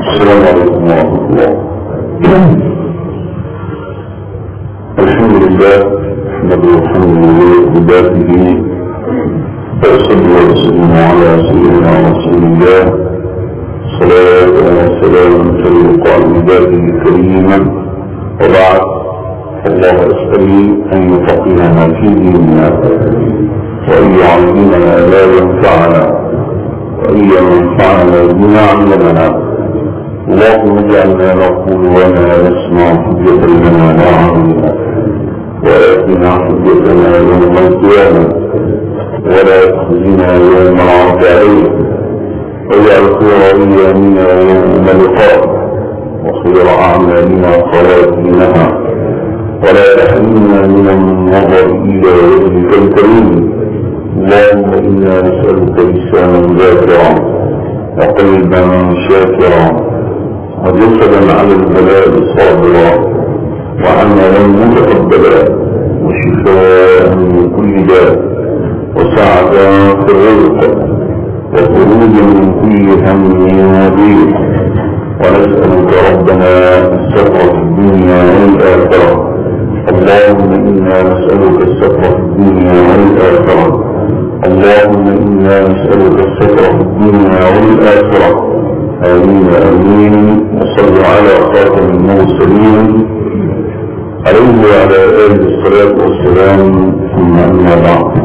السلام عليكم ورحمة الله الحمد لله نحمده الحمد لله بذاته وأصلي وأسلم على سيدنا رسول الله صلاة وسلام تليق عن ذاته كريما وبعد الله أسألي أن يفقهنا في ديننا وأن يعلمنا لا ينفعنا وأن ينفعنا بما علمنا اللهم اجعلنا نقول وما نسمع حجة لنا لا علينا وآتنا حجتنا يوم القيامة ولا تخزنا يوم العرض عليك واجعل خير أيامنا يوم لقاء وخير أعمالنا خواتيمها ولا تحرمنا من النظر إلى وجهك الكريم اللهم إنا نسألك لسانا ذاكرا وقلبا شاكرا وجسدا على البلاء صابرا وعملا متقبلا وشفاء من كل داء وسعدا في الرزق وخروجا من كل هم وضيق ونسألك ربنا الستر في الدنيا والآخرة اللهم إنا نسألك الستر في الدنيا والآخرة اللهم إنا نسألك الستر في الدنيا والآخرة آمين آمين وصل على خاتم المرسلين عليه وعلى آله الصلاة والسلام ثم أما بعد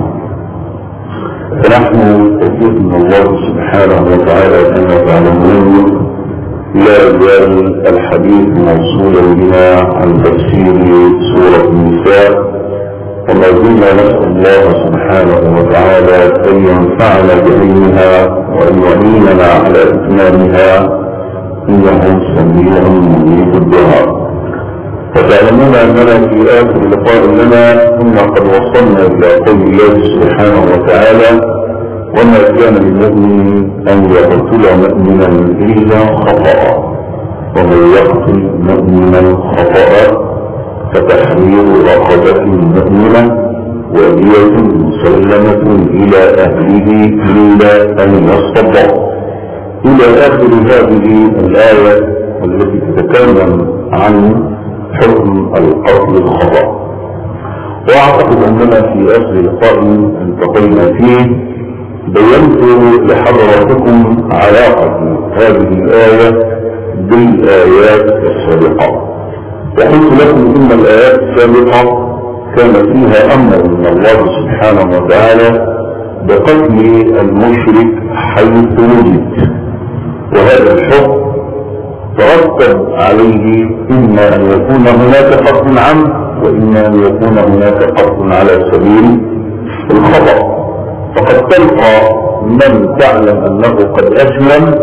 فنحن توفيق من الله سبحانه وتعالى كما تعلمون لا يزال الحديث موصولا بنا عن تفسير سورة النساء وما زلنا نسأل الله سبحانه وتعالى أن ينفعنا بعلمها وأن يعيننا على إتمامها إنه سميع مجيب الدعاء وتعلمون أننا في آخر لقاء لنا كنا قد وصلنا إلى قول الله سبحانه وتعالى وما كان للمؤمن أن يقتل مؤمنا إلا خطأ ومن يقتل مؤمنا خطأ فتحرير رقبة مؤمنة ودية مسلمة إلى أهله إلا أن يصطدق إلى آخر هذه الآية التي تتكلم عن حكم القتل الخطأ وأعتقد أننا في آخر لقاء التقينا فيه بينت لحضراتكم علاقة هذه الآية بالآيات السابقة وقلت لكم إن الآيات السابقة كان فيها أمر من الله سبحانه وتعالى بقتل المشرك حيث وجد وهذا الحكم ترتب عليه إما أن يكون هناك قتل عمد وإما أن يكون هناك قتل على سبيل الخطأ فقد تلقى من تعلم أنه قد أسلم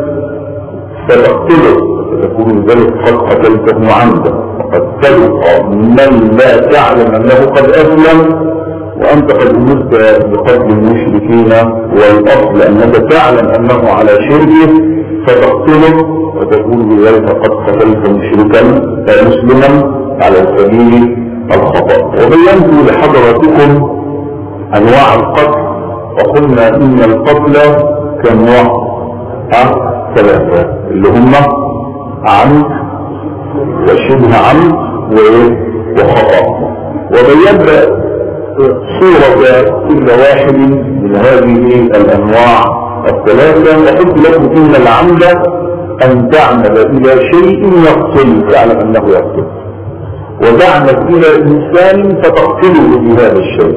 فتقتله فتكون ذلك قد قتلته عمدا وقد تلقى من لا تعلم أنه قد أسلم وأنت قد أمرت بقتل المشركين والأصل أنك تعلم أنه على شركه فتقتله وتكون بذلك قد قتلت مشركا مسلما على سبيل الخطأ وبينت لحضراتكم أنواع القتل وقلنا إن القتل كأنواع ثلاثة اللي هم عمد وشبه عمد وخطأ وبينا صورة كل واحد من هذه الأنواع الثلاثة وقلت لكم إن العمد أن تعمد إلى شيء يقتل تعلم أنه يقتل وتعمد إلى إنسان فتقتله بهذا الشيء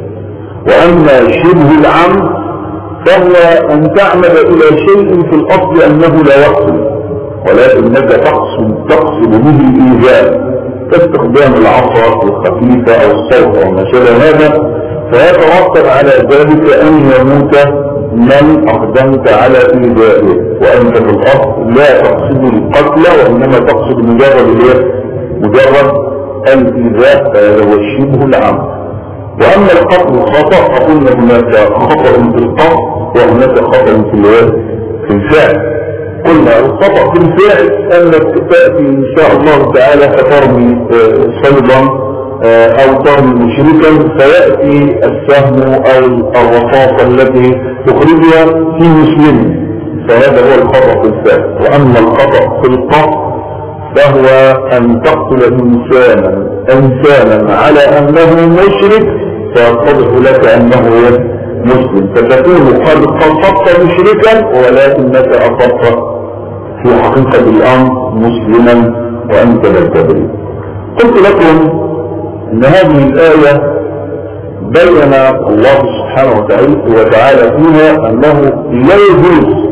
وأما شبه العمد فهو أن تعمد إلى شيء في الأصل أنه لا يقتل ولكنك تقصد تقصد به الإيجاب كاستخدام العصا الخفيفة أو الصوت أو ما شابه هذا فيترتب على ذلك أن يموت من أقدمت على إيجابه وأنت في الأصل لا تقصد القتل وإنما تقصد مجرد الإيه؟ مجرد الإيجاب فهذا هو الشبه العام وأما القتل الخطأ فقلنا هناك خطأ في القتل وهناك خطأ في في الفعل قلنا الخطأ في الفعل أنك تأتي إن شاء الله تعالى فترمي صيدا أو ترمي مشركا فيأتي السهم أو الرصاصة التي تخرجها في مسلم فهذا هو الخطأ في الفعل وأما الخطأ في القصد فهو أن تقتل إنسانا إنسانا على أنه مشرك فيتضح لك أنه مسلم فتكون قد قصدت مشركا ولكنك أصبت في حقيقة الأمر مسلما وأنت لا تدري قلت لكم أن هذه الآية بين الله سبحانه وتعالى فيها أنه لا يجوز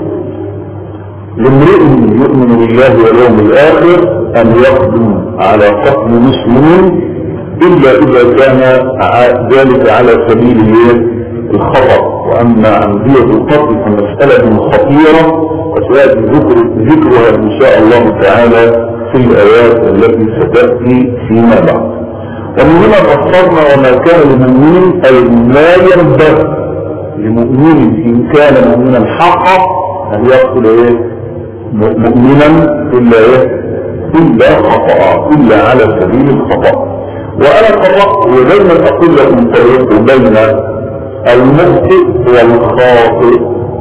لامرئ يؤمن بالله واليوم الآخر أن يقدم على قتل مسلمين إلا إذا كان ذلك على سبيل الخطأ وأما عمدية القتل فمسألة خطيرة وسيأتي ذكر ذكرها إن شاء الله تعالى في الآيات التي ستأتي فيما بعد ومن هنا فسرنا وما كان لمؤمن أي ما ينبغي لمؤمن إن كان مؤمنا حقا أن يقتل إيه مؤمنا إلا إيه إلا خطأ إلا على سبيل الخطأ وأنا قرأت ودايما أقول لكم فرق بين المخطئ والخاطئ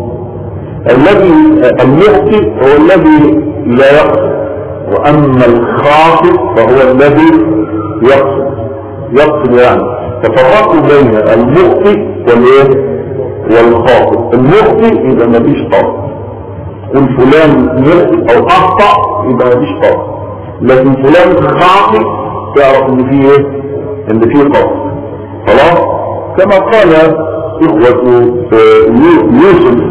الذي المخطئ هو الذي لا يقصد وأما الخاطئ فهو الذي يقصد يقصد يعني تفرقوا بين المخطئ والايه والخاطئ المخطئ إذا ما فيش طرف قل فلان يخطئ او اخطأ يبقى مفيش قصد لكن فلان خاطئ تعرف ان فيه ايه ان فيه قصد خلاص كما قال اخوة يوسف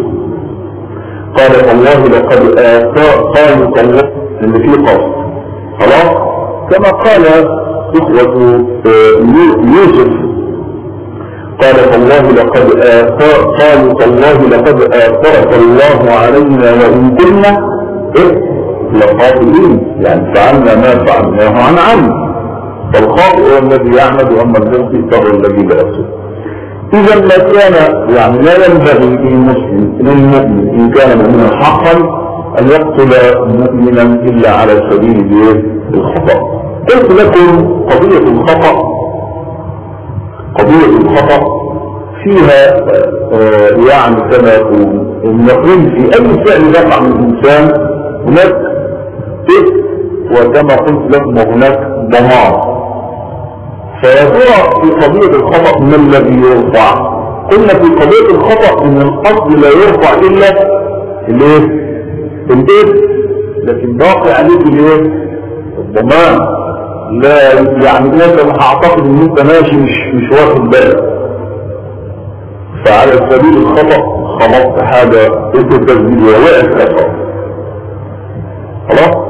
قال الله لقد قالوا تالله ان فيه قصد خلاص كما قال اخوة يوسف قال تالله لقد آثار قالوا تالله لقد آثرك الله علينا وإن كنا إيه لخاطئين يعني فعلنا ما فعلناه عن علم فالخاطئ هو الذي يعمد وأما المخطئ فهو الذي لا يصل إذا ما كان يعني لا ينبغي للمسلم للمؤمن إن كان مؤمنا حقا أن يقتل مؤمنا إلا على سبيل الخطأ قلت لكم قضية الخطأ قضية الخطأ فيها آه، يعني كما يقول النقول في أي فعل يقع من الإنسان هناك إثم وكما قلت لكم هناك ضمان فيا في قضية الخطأ ما الذي يرفع قلنا في قضية الخطأ ان الأصل لا يرفع إلا الايه الايه لكن باقي عليك الايه الضمان لا يعني مثلا اعتقد ان انت ماشي مش مش واخد بالك فعلى سبيل الخطأ خلطت حاجة انت تسجيل ووقت خطأ خلاص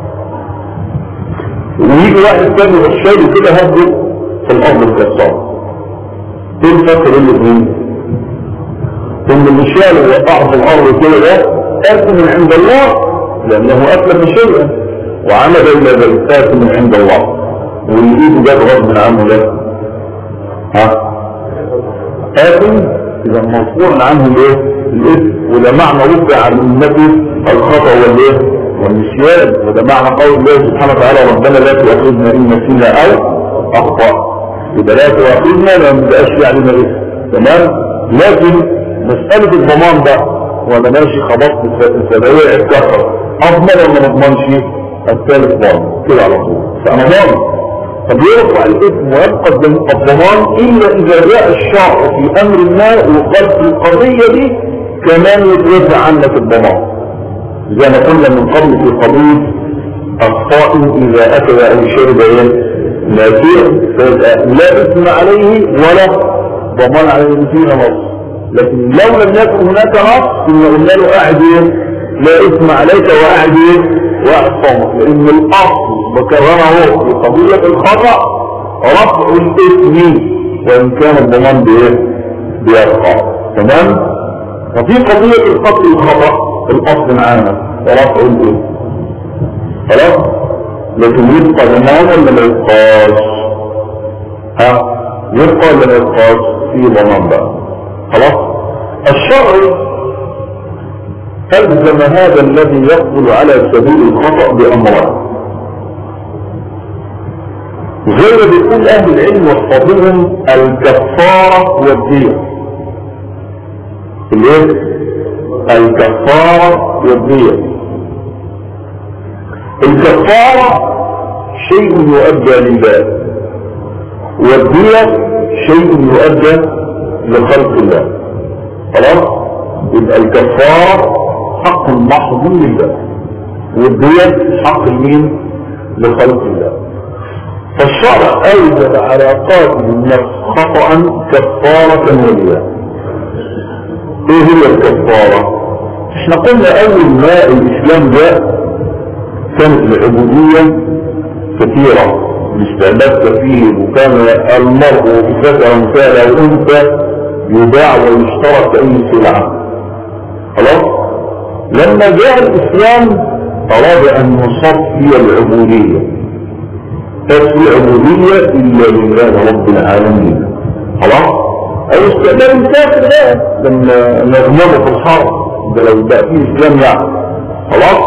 ويجي واحد تاني والشاي كده هبه في الارض الكسار ايه الفرق بين الاثنين ان اللي شال وقع في الارض كده ده اكل من عند الله لانه اكل شيئا وعمل إلى ذلك من عند الله والإيد جاب غضب عنه ده ها آثم إذا مرفوع عنه الايه الإثم وده معنى وقع على أمته الخطأ والايه والنسيان وده معنى قول الله سبحانه وتعالى ربنا لا تؤاخذنا إن نسينا أو أخطأ يبقى لا تؤاخذنا ما نبقاش علينا إثم تمام لكن مسألة الضمان ده وأنا ماشي خبطت الثانوية اتكسر أضمن ولا ما أضمنش الثالث ضامن كده على طول فأنا ضامن طب يرفع الاسم ويبقى الضمان إلا إذا جاء الشرع في أمر ما وقال في القضية دي كمان يتوزع عنك الضمان زي ما قلنا من قبل في قضية الصائم إذا أكل أو شرب ناسيا لا إثم عليه ولا ضمان عليه فيها نص لكن لو لم يكن هناك نص كنا قلنا له قاعد لا إثم عليك وقاعد واحفظ لان الاصل بكرره في قضية الخطأ رفع الاسم وان كان الضمان بايه بيرفع تمام وفي قضية القتل الخطأ الاصل معانا ورفع الاسم خلاص لكن يبقى ضمان ولا ما يبقاش ها يبقى ولا ما يبقاش في ضمان بقى خلاص الشرع ألزم هذا الذي يقبل على سبيل الخطأ بأمرين زي ما بيقول أهل العلم وحفظهم الكفارة والدية الايه؟ الكفارة والدية الكفارة شيء يؤدى لله والدية شيء يؤدى لخلق الله خلاص يبقى الكفارة حق محض لله والدية حق مين لخلق الله فالشرع أوجب على قاتل النفس خطأ كفارة وليا ايه هي الكفارة احنا قلنا اول ما الاسلام جاء كانت العبودية كثيرة الاستعباد كثير وكان المرء فتى كان او انثى يباع ويشترى كأي سلعة خلاص لما جاء الاسلام اراد ان يصفي العبودية في عبودية الا لله رب العالمين خلاص او استعمال الكافر ده لما نغمره في الحرب ده لو بقى فيه اسلام يعني خلاص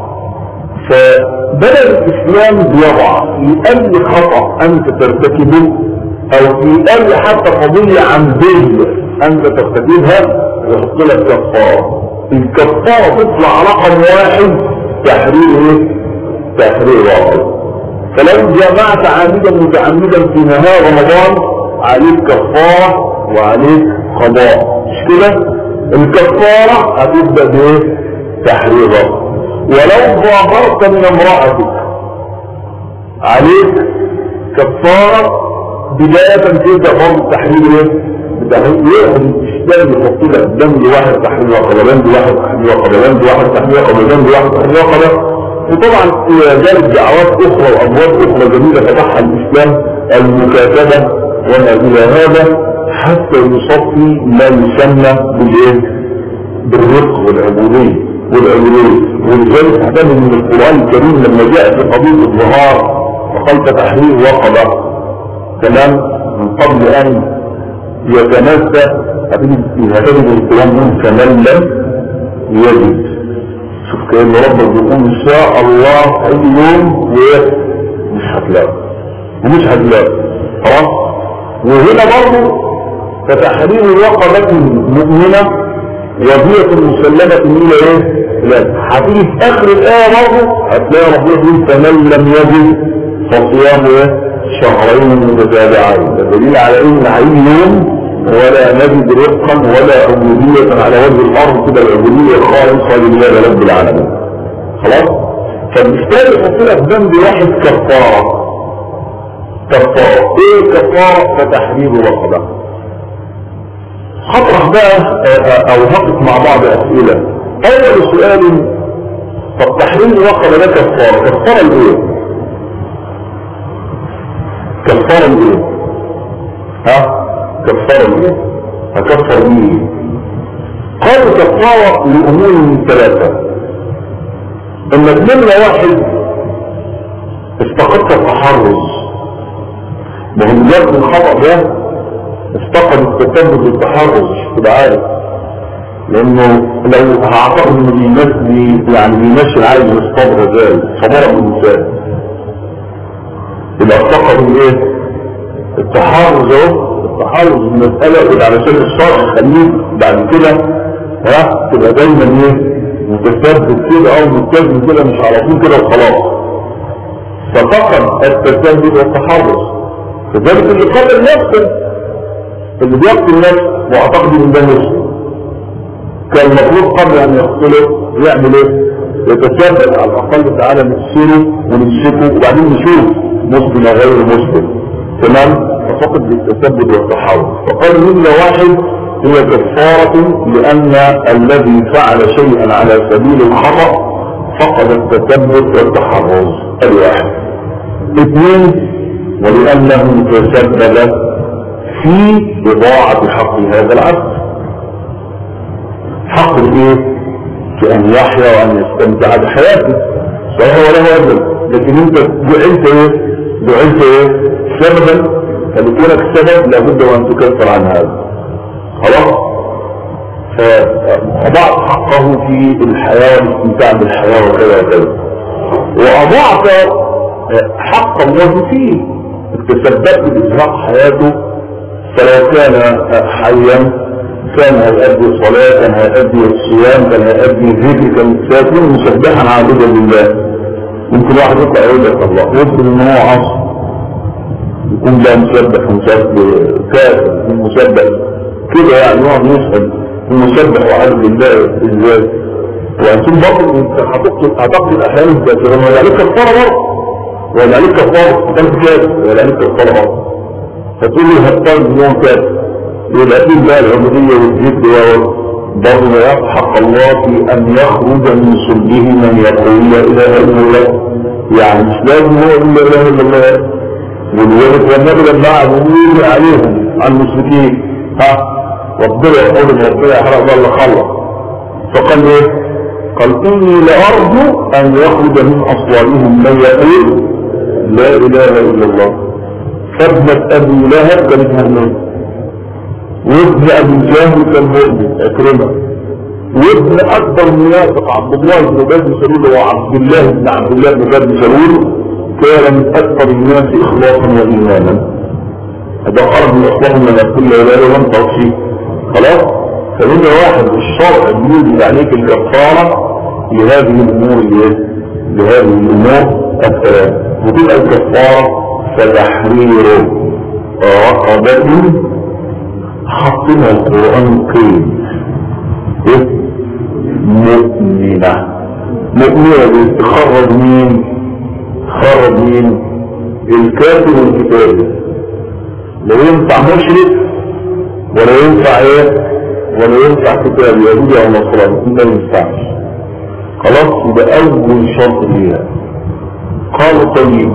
فبدأ الاسلام بيضع في اي خطأ انت ترتكبه او في اي حتى قضية عمدية انت ترتكبها يحط لك كفارة الكفارة تطلع رقم واحد تحرير ايه تحرير واحد فلو جمعت عامدا متعمدا في نهار رمضان عليك كفارة وعليك قضاء مش كده الكفارة هتبدأ بايه تحريرها ولو ظاهرت من امرأتك عليك كفارة بداية تبدأ برضه تحرير ايه بتحرير الاشتغل يحط لك دم واحد تحرير رقبة دم واحد تحرير رقبة دم واحد تحرير رقبة دم واحد تحرير رقبة وطبعا ذلك دعوات اخرى وابواب اخرى جميلة فتحها الاسلام المكاتبة وما الى هذا حتى يصفي ما يسمى بالايه بالرق والعبودية والعبودية ولذلك اعتمد من القرآن الكريم لما جاء في قضية الظهار وقال تحرير وقبة تمام من قبل ان يتنسى هتجد القرآن من كمن لم يجد شوف كأن ربك بيقول ان شاء الله اي يوم مش هتلاقي ومش هتلاقي خلاص وهنا برضه فتحرير رقبة مؤمنة وهي مسلمة الى ايه لا هتيجي في اخر الايه برضه هتلاقي ربنا يقول فمن لم يجد فصيام ايه شهرين متتابعين ده دليل على ان هيجي يوم ولا نجد رزقا ولا عبودية على وجه الارض كده العبودية خالصة لله رب العالمين خلاص فبالتالي يحط لك ذنب واحد كفارة كفارة ايه كفارة فتحرير رقبة هطرح بقى او هقف مع بعض اسئلة اول سؤال طب تحرير الرقبة ده كفارة كفارة الايه كفارة الايه ها كفارة الايه هكفر مين قالوا كفارة لامور من ثلاثة اما تمنى واحد استقدت التحرز ما هو مجرد الخطأ ده استقد التثبت والتحرز تبقى عارف لانه لو هعتقد انه بيمشي يعني بيمشي العايز يصطبر ذلك صبر الانسان يبقى استقد الايه التحرز اهو التحرز المسألة علشان الشرع يخليك بعد كده ها تبقى دايما ايه متثبت كده او متزن كده مش على طول كده وخلاص ففقد التثبت والتحرز فذلك اللي قتل نفسه اللي بيقتل نفسه واعتقد ان ده مسلم كان المفروض قبل ان يقتله يعمل ايه يتثبت على الاقل تعالى نفسه ونمسكه وبعدين نشوف مسلم او غير مسلم تمام ففقد بالتثبت والتحرز فقال منا واحد هي كفارة لأن الذي فعل شيئا على سبيل الخطأ فقد التثبت والتحرز الواحد اثنين ولأنه تسبب في إضاعة حق هذا العبد حق الايه كأن يحيا وأن يستمتع بحياته فهو له أجل لكن انت جعلت ايه جعلت ايه سببا فلكونك سبب لابد وأن تكفر عن هذا خلاص فأضعت حقه في الحياة والاستمتاع بالحياة وكذا وكذا وأضعت حق الله فيه تسببت بإزهاق حياته فلو كان حيا كان هيأدي الصلاة كان هيأدي الصيام كان هيأدي الذكر كان سيكون مسبحا عابدا لله ممكن واحد يطلع يقول لك الله يمكن ان هو عصر يكون بقى مسبح مسبح كافر مسبح كده يعني هو يسأل المسبح وعبد الله ازاي وانتم برضه انت هتقضي الاحيان الكافرين ولا عليك كفاره برضه ولا عليك كفاره انت كافر ولا عليك كفاره برضه فتقول لي هتطلب ان هو كافر يبقى اكيد بقى العبوديه والجد برضه يضحك الله في ان يخرج من صلبه من يقول لا اله الا الله يعني مش لازم هو الا اله الا الله ولذلك والنبي لما قعد يقول عليهم على المشركين ها ربنا يقول ان ربنا يحرق ده اللي خلص فقال ايه قال اني لارجو ان يخرج من اصواتهم من يقول لا اله الا الله فابنة ابي لهب كانت مؤمنة وابن ابي جهل كان مؤمن اكرمه وابن اكبر منافق عبد الله بن بن سلول وعبد الله بن عبد الله بن بن سلول كان من اكثر الناس اخلاصا وايمانا هذا خرج من اخلاص من كل لا لم توصيه خلاص فمن واحد الشرع بيوجد عليك الكفارة لهذه الامور الايه لهذه الامور الثلاث وتبقى الكفارة فتحرير رقبة حطنا القرآن قيم إيه؟ مؤمنة مؤمنة تخرج مين خرج مين الكافر والكتاب لو ينفع مشرك ولا ينفع ايه ولا ينفع كتاب يهودي او نصراني ما ينفعش خلاص يبقى اول شرط ليها قال طيب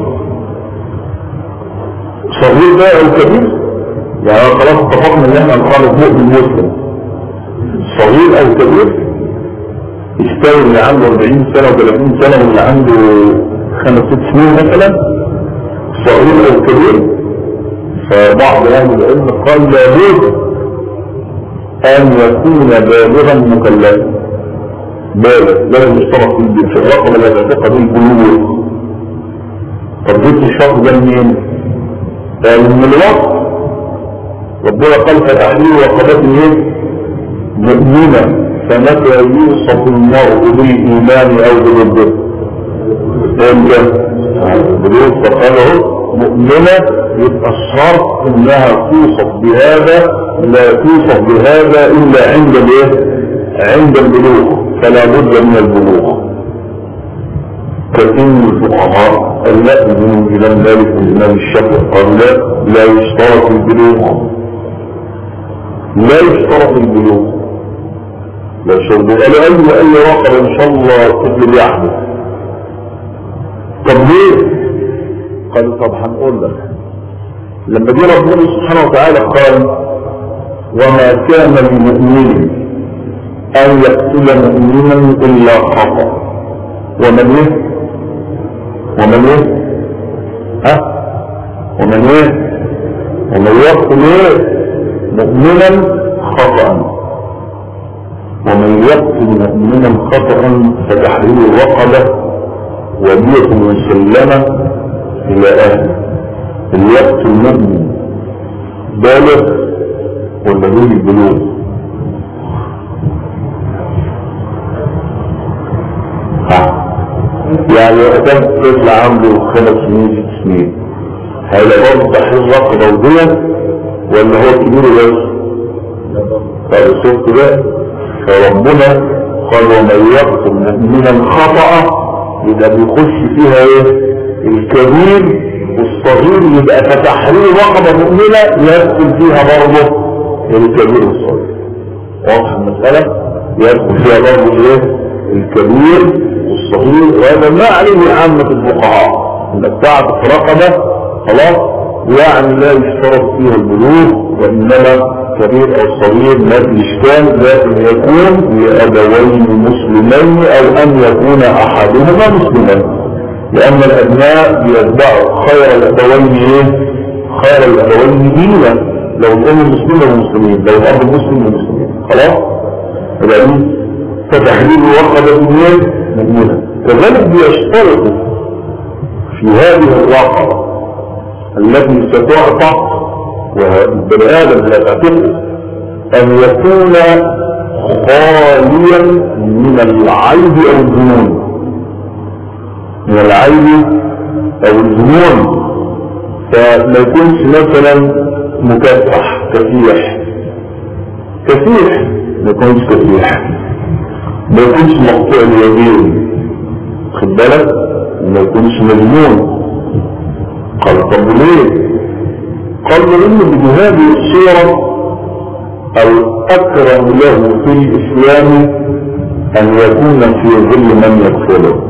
صغير ده او كبير يعني خلاص اتفقنا ان احنا نخالف مؤمن مسلم صغير او كبير يستوي اللي عنده 40 سنة و30 سنة واللي عنده خمس ست سنين مثلا صغير او كبير فبعض اهل العلم قال لابد ان يكون بالغا مكلفا بالغ لازم يشترط في الرقم اللي تعتقد بالبلوغ طب جبت الشرط ده منين؟ قال من الوقت ربنا قال فتحرير رقبات ايه؟ مؤمنة فمتى يوصف المرء بالايمان او بالبر؟ امتى؟ بالبر فقاله مؤمنة يبقى الشرط انها توصف بهذا لا توصف بهذا الا عند الايه عند البلوغ فلا بد من البلوغ كثير من الفقهاء لا من الامام مالك والامام الشافعي قال لا لا يشترط البلوغ لا يشترط البلوغ لا يشترط قالوا اي اي رقم ان شاء الله تبدو يحدث طب ليه قالوا طب هنقول لك لما جه ربنا سبحانه وتعالى قال وما كان لمؤمن ان يقتل مؤمنا الا خطا ومن ايه ومن ايه ها ومن ايه ومن يقتل ايه مؤمنا خطا ومن يقتل مؤمنا خطا فتحرير رقبه ودية مسلمة إلى أهله الوقت المؤمن بالغ ولا دون البلوغ يعني وقتها طفل عنده خمس سنين ست سنين هيبقى برضه تحرير رقبة ودية ولا هو كبير بس؟ طب شفت بقى فربنا قال ومن يقتل مؤمنا خطأ يبقى بيخش فيها ايه؟ الكبير والصغير يبقى فتحرير رقبة مؤمنة يدخل فيها برضه الكبير والصغير واضح المسألة يدخل فيها برضه ايه الكبير والصغير وهذا ما عليه عامة الفقهاء انك تعرف رقبة خلاص يعني لا يشترط فيها البلوغ وانما كبير او صغير ما في اشكال لكن يكون لابوين مسلمين او ان يكون احدهما مسلما لأن الأبناء بيتبعوا خير الأبوين إيه؟ خير الأبوين دينا لو الأم مسلمة والمسلمين لو الأب مسلم والمسلمين خلاص؟ يبقى دي فتحليل رقبة مؤمنة مؤمنة كذلك بيشترط في هذه الرقبة التي ستعتق والبني آدم لا تعتقد أن يكون خاليا من العيب أو الجنون من العيب أو الجنون فما يكونش مثلا مكافح كفيح كفيح ما يكونش كفيح ما يكونش مقطوع اليدين خد بالك ما يكونش مجنون قال طب ليه قال لأن بهذه الصورة الأكرم له في الإسلام أن يكون في ظل من يكفره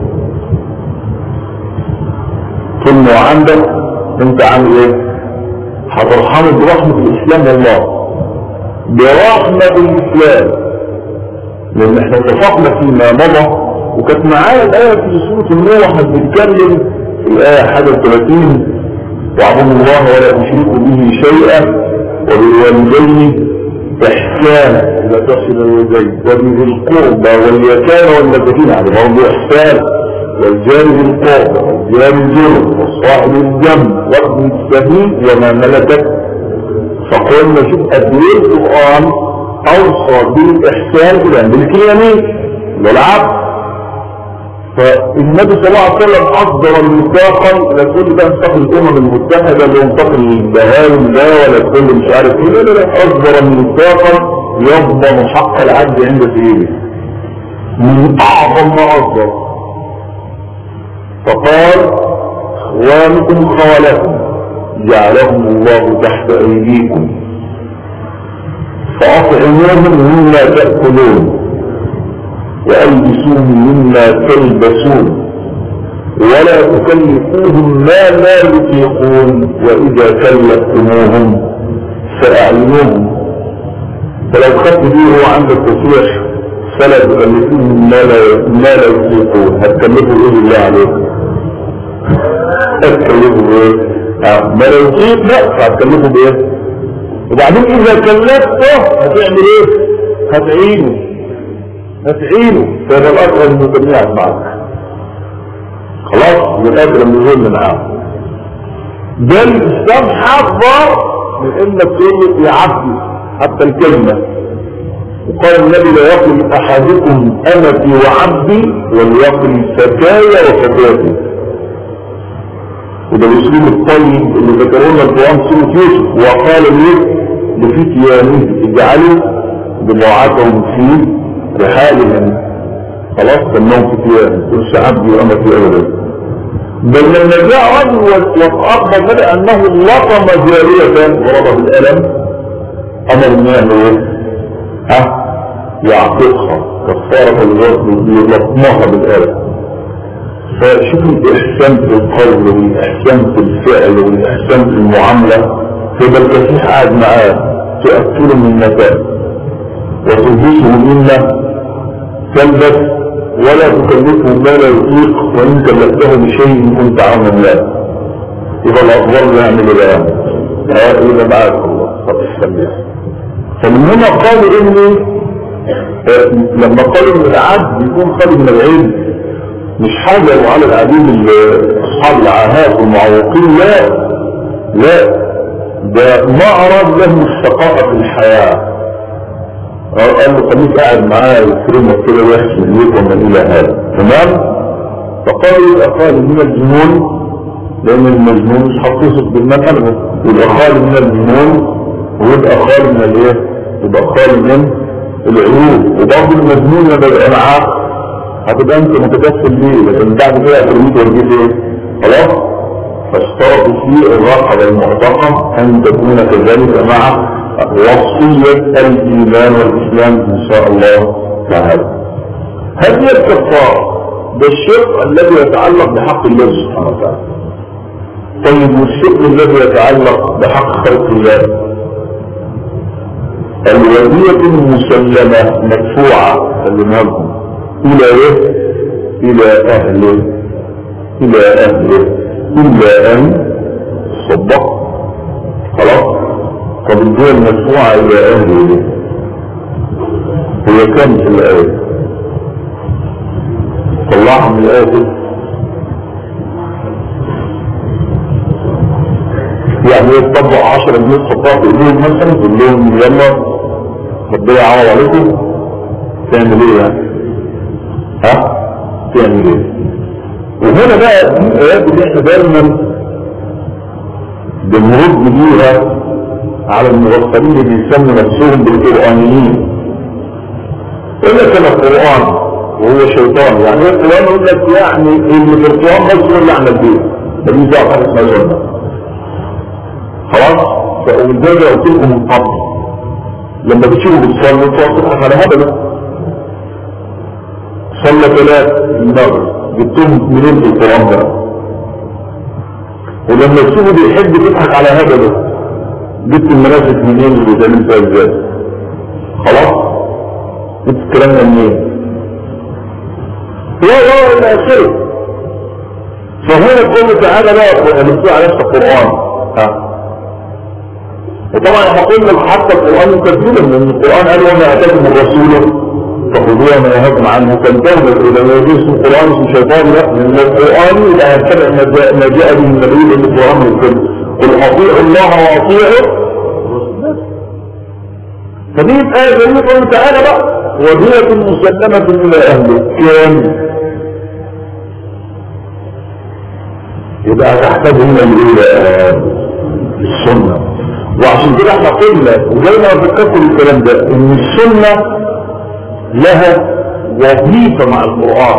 ثم عندك انت عامل ايه هترحمه برحمة الإسلام والله برحمة الإسلام لأن احنا اتفقنا فيما مضى وكانت معايا الآية في سورة النور احنا بنتكلم في الآية 31 واعبدوا الله ولا تشركوا به شيئا وبالوالدين إحسانا إذا تصل الوالدين وبذي القربى واليتامى والمساكين يعني برضه إحسان والجار ذي القربى والجار الجنب والصاحب الجنب وابن السبيل وما ملكت فقلنا شوف قد ايه القرآن أوصى بالإحسان إلى ملك اليمين للعبد فالنبي صلى الله عليه وسلم أصدر ميثاقا لا تقول ده ميثاق الأمم المتحدة اللي ميثاق البهايم ده ولا تقول مش عارف ايه لا لا لا أصدر ميثاقا يضمن حق العبد عند سيده من أعظم ما أصدر فقال اخوانكم خوالكم جعلهم الله تحت أيديكم فأطعموهم مما تأكلون وألبسوهم مما تلبسون ولا تكلفوهم ما لا يطيقون وإذا كلفتموهم فأعلنوهم فلو خدت به هو عندك تصريح فلا تكلفوهم ما لا ما لا يطيقون هتكلفوا ايه بالله عليكم هتكلفوا بايه آه، ما لا يطيق لا فهتكلفوا بايه وبعدين اذا كلفته هتعمل ايه هتعينه هتعينه فهذا الأكرم من جميع معك خلاص من الأكرم من ظلم معاه ده الإسلام حذر من إنك تقول له يا عبدي حتى الكلمة وقال النبي لا يقل أحدكم أمتي وعبدي وليقل فتايا وفتاتي وده الأسلوب الطيب اللي ذكرونا القرآن سورة يوسف وقال ليه لفتيانه اجعلوا بضاعتهم فيه بحالهم خلاص سموهم فتيان تقولش عبدي وأمتي أبدا بل لما جاء رجل وأخبر بدأ أنه لطم جارية ضربها بالألم أمر الله إيه؟ ها يعتقها كفارة الوزن يلطمها بالألم فشوف الإحسان في القول والإحسان في الفعل والإحسان في المعاملة فيبقى الكفيح قاعد معاه تأكله من مكان وتلبسه مما تلبس ولا تكلفه ما لا يطيق وإن كلفته بشيء كنت عون الله يبقى الأفضل يعمل الآن يبقى معاك الله طب استمع فمن هنا قالوا إني لما قالوا إن العبد يكون خالي من العلم مش حاجة وعلى العبيد أصحاب العاهات والمعوقين لا لا ده معرض له الشقاء في الحياة قال له خليك قاعد معاه يكرمك كده ويحسن ليك ومن الى هذا تمام فقالوا يبقى خالي من الجنون لان المجنون مش هتصف بالمنهج يبقى خالي من الجنون ويبقى خالي من الايه يبقى خالي من العيوب وبرضه المجنون لما يبقى معاه هتبقى انت متكفل بيه لكن بعد كده هترميه تورجيه ايه خلاص فاشترطوا فيه الراحه والمعتقه ان تكون كذلك مع وصية الإيمان والإسلام إن شاء الله تعالى هذه الكفارة ده الشرك الذي يتعلق بحق الله سبحانه وتعالى طيب والشرك الذي يتعلق بحق خلق الله الودية المسلمة مدفوعة لكم إلى إيه؟ إلى أهله إلى أهله إلا أن صدق خلاص طب الدول المدفوعة إلى أهله هي كم في الآية طلعها من الآية يعني يطبق عشرة جنيه صفاء في إيديهم مثلا تقول لهم يلا ربنا يعوض عليكم تعمل ايه يعني ها تعمل ايه وهنا بقى دي الايات اللي احنا دايما بنرد بيها على المغفلين اللي بيسموا نفسهم بالقرانيين يقول لك انا القران وهو شيطان يعني ايه القران يقول لك يعني اللي في القران بس هو اللي عمل بيه ماليش دعوه حاجه اسمها سنه خلاص فالجزء قلت لكم من قبل لما بتشوفوا بتصلوا تقف على هبله صلى ثلاث المغرب جبتهم منين في القران ده ولما تشوفوا بيحب تضحك على هبله جبت المناسك منين اللي بتعمل فيها ازاي خلاص جبت الكلام ده منين لا لا الى اخره فهنا قوله تعالى لا الاسبوع على نفس القران ها وطبعا احنا قلنا حتى القران تكذيبا لان القران قال وما اتاكم الرسول فخذوها ما يهاكم عنه فانتهوا اذا ما يجوز القران اسمه شيطان لا لان القران اذا يتبع ما جاء به النبي لان القران يقول قل اطيعوا الله واطيعوا فدي الآية جميلة قوله تعالى بقى ودية مسلمة إلى أهله كام يبقى تحتاج هنا إلى السنة وعشان كده احنا قلنا وزي ما فكرت الكلام ده ان السنة لها وظيفة مع القرآن